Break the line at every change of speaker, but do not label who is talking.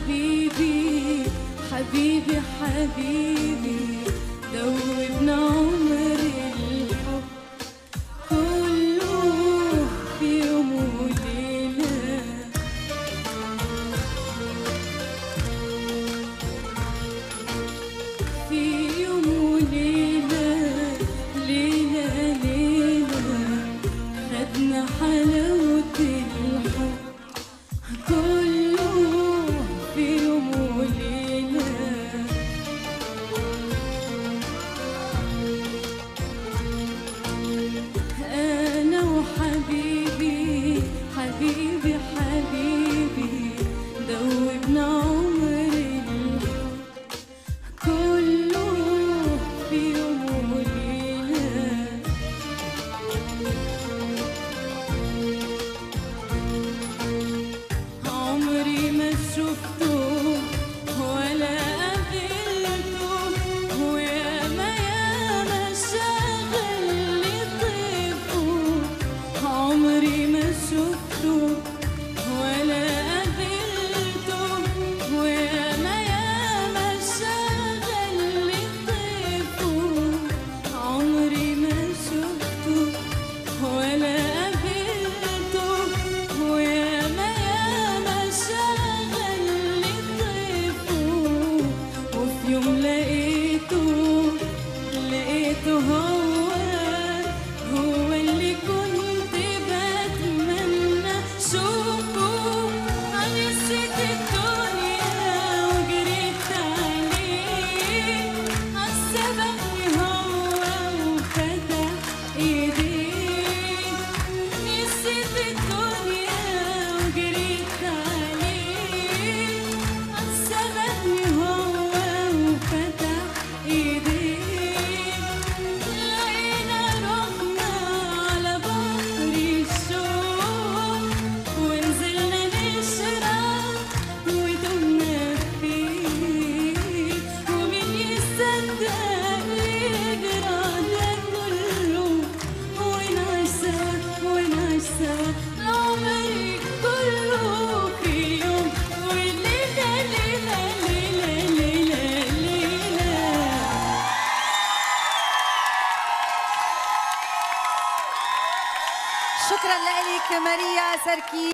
حبيبي حبيبي حبيبي دوبنا عمر الحب كله في يوم وليلة في يوم وليلة ليلة ليلة خدنا حلاوة الحب كله في يوم وليلة أنا وحبيبي حبيبي حبيبي دوبنا عمر الحب كله في يوم وليلة عمري ما شفته ولا قابلته وياما ياما شغل طيبه عمري ما شفته ولا قابلته وياما ياما شغل طيبه عمري ما شفته ولا قابلته وياما ياما شغل طيبه وفي يوم لقيته لقيته هو هو اللي كنت بتمنى شوفه نسيت الدنيا وجريت عليه عالسبقني هو وفتح ايديه نسيت الدنيا وجريت عليه عالسبقني هو وفتح ايديه لقينا روحنا على بحر الشوق ونزلنا نشرب ودمنا فيه ومين يصدق يجرى ده كله ونعيش سوا ونعيش سوا العمر كله في يوم وليلة ليلة ليلة ليلة ليلة
شكرا لك ماريا سركي